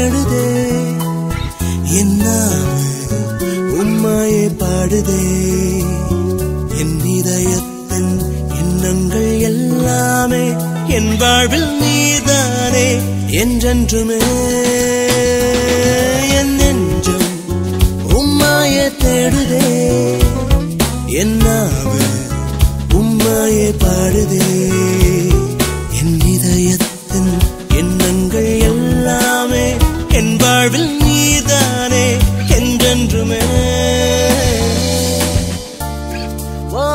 தேடுதே என்னாவு உம்மாயே பாடுதே என் இதயத்தின் எண்ணங்கள் எல்லாமே என் வாழ்வில் நீதானே என்றென்றுமே என் நெஞ்சம் உம்மாயே தேடுதே என்னாவு உம்மாயே பாடுதே என் இதயத்தின் எண்ணங்கள் எல்லாமே என் வாழ்வில் நீதானே என்றென்றுமே வா,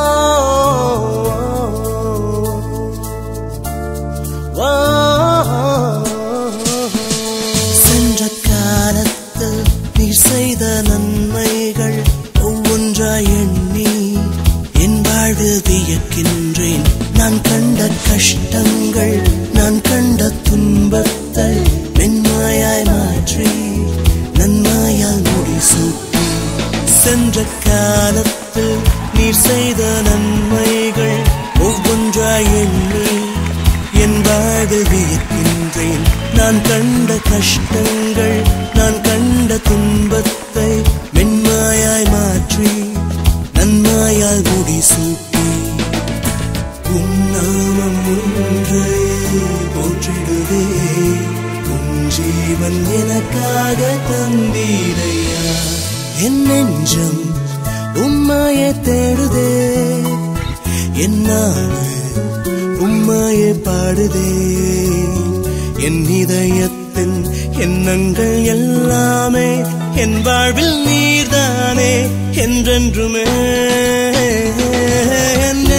வா, சென்ற காலத்தில் நீ செய்த நன்மைகள் ஒவ்வொன்றாய் எண்ணி என் வாழ்வில் வியக்கின்றேன் நான் கண்ட கஷ்டங்கள் நான் கண்ட துன்பத்தை மென்மாயாய் மாற்றி நன்மாயால் முடிசூட்டி சென்ற காலத்தில் நீர் செய்த நன்மைகள் ஒவ்வொன்றாய் எண்ணி என் வாழ்வில் வியக்கின்றேன் நான் கண்ட கஷ்டங்கள் நான் கண்ட துன்பத்தை மென்மாயாய் மாற்றி நன்மாயால் முடிசூட்டி உன் நாமம் ஒன்றே போற்றிடுவே உன் ஜீவன் எனக்காக தந்தீரையா என் நெஞ்சம் உம்மாயே தேடுதே என்னாவு உம்மாயே பாடுதே என் இதயத்தின் எண்ணங்கள் எல்லாமே என் வாழ்வில் நீர்தானே என்றென்றுமே என்